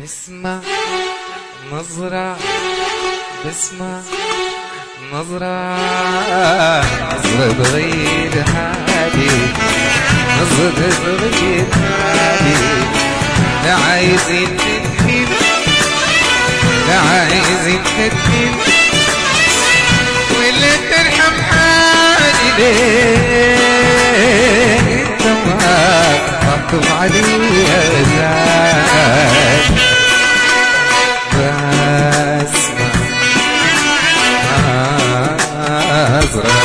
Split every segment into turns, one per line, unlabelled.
اسمع نظرة بسمع نظرة نظرة تغير حالي نظرة تغير حالي لا عايزين نتهم لا عايزين نتهم ولا ترحم حالي ليه انت ما تطب علي يا زاد بسمع نظرة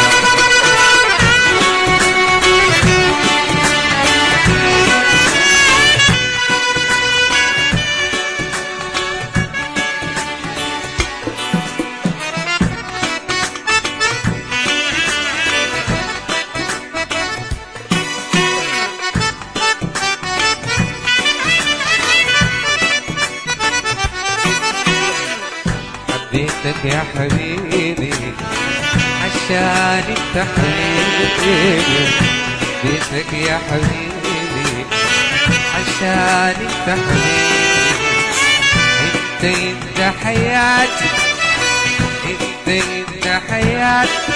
حبيتك يا حبيبي عشان انت حبيبي حبيتك يا حبيبي عشان انت حبيبي انت انت حياتي انت انت حياتي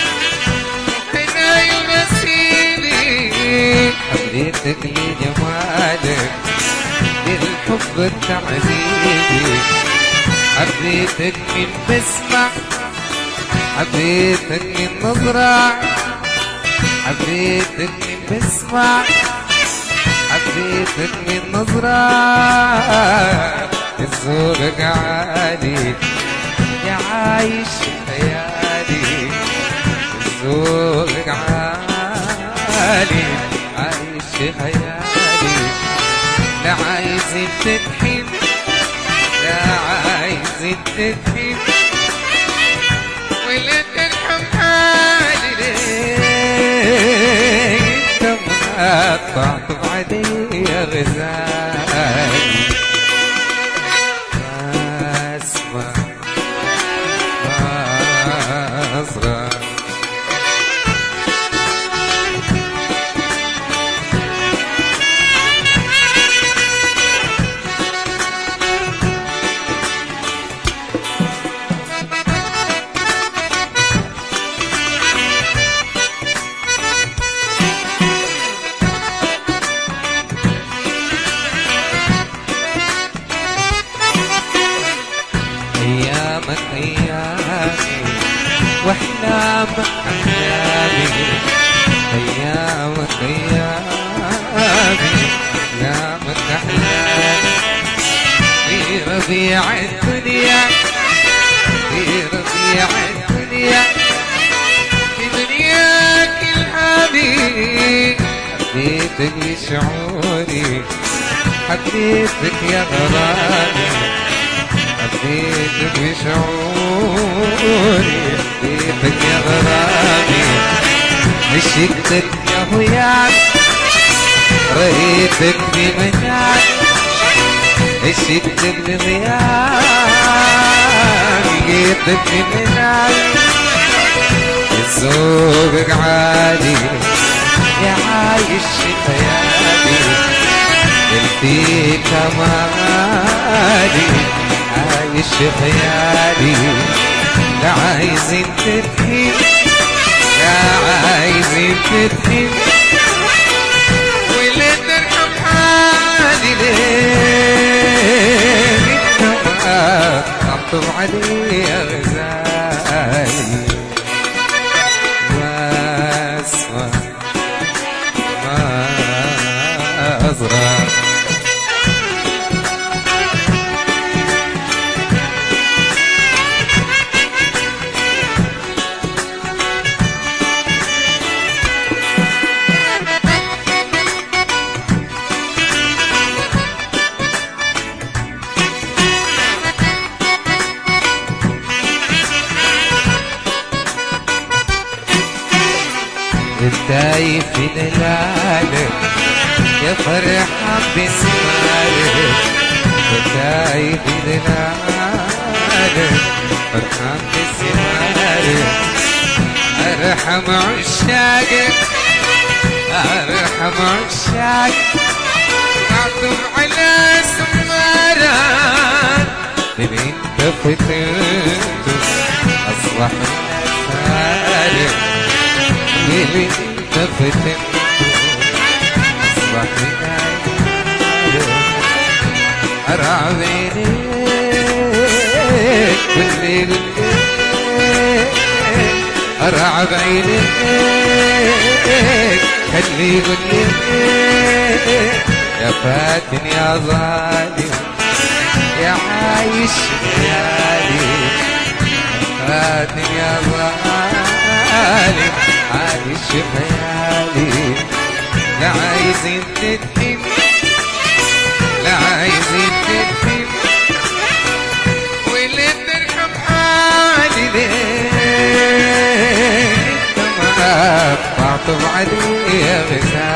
حناي ونسيبي حبيتك لجمالك للحب التعذيبي حبيتك من بسمع حبيتك من نظرة حبيتك من بسمع حبيتك من نظرة الزورق عالي يا عايش خيالي الزورق عالي عايش خيالي لا عايز تتحن لا عايز تتهم ولا ترحم حالي ليه انت ما تعطف علي يا غزالي اسمع نظرة أيامك أيامي وأحلامك أحلامي أيامك أيامي أحلامك أحلامي في ربيع الدنيا في ربيع الدنيا في دنياك الهامي حبيتك لشعوري حبيتك يا غرامي حبيتك بشعوري حبيتك يا غرامي عشقتك يا هيام رأيتك بمنام عشقتك بغيام جيتك بمنام ذوقك عالي يا عايش خيالي فيك مالي عايش خيالي لا عايزين تبكي لا عايزين تبكي ولا ترحم حالي ليه انت ما تعطف علي يا غزالي واسمع نظرة التايف في دلالك يا فرحة بسمالك التايف في دلالك فرحة بسمالك ارحم عشاقك ارحم عشاقك اعطف على سماران من انت فتنت اصبح الناس من انت فتنت اصبح الناس ارعى عينيك واللي قلت ارعى بعينيك خلي يقول لي يا فاتن يا ظالم يا عايش ليالي فاتن يا ظالم عايش خيالي لا عايزين تدفن لا عايزين تدفن واللي ترحم حالي ليه انت ما معطب علي يا غزال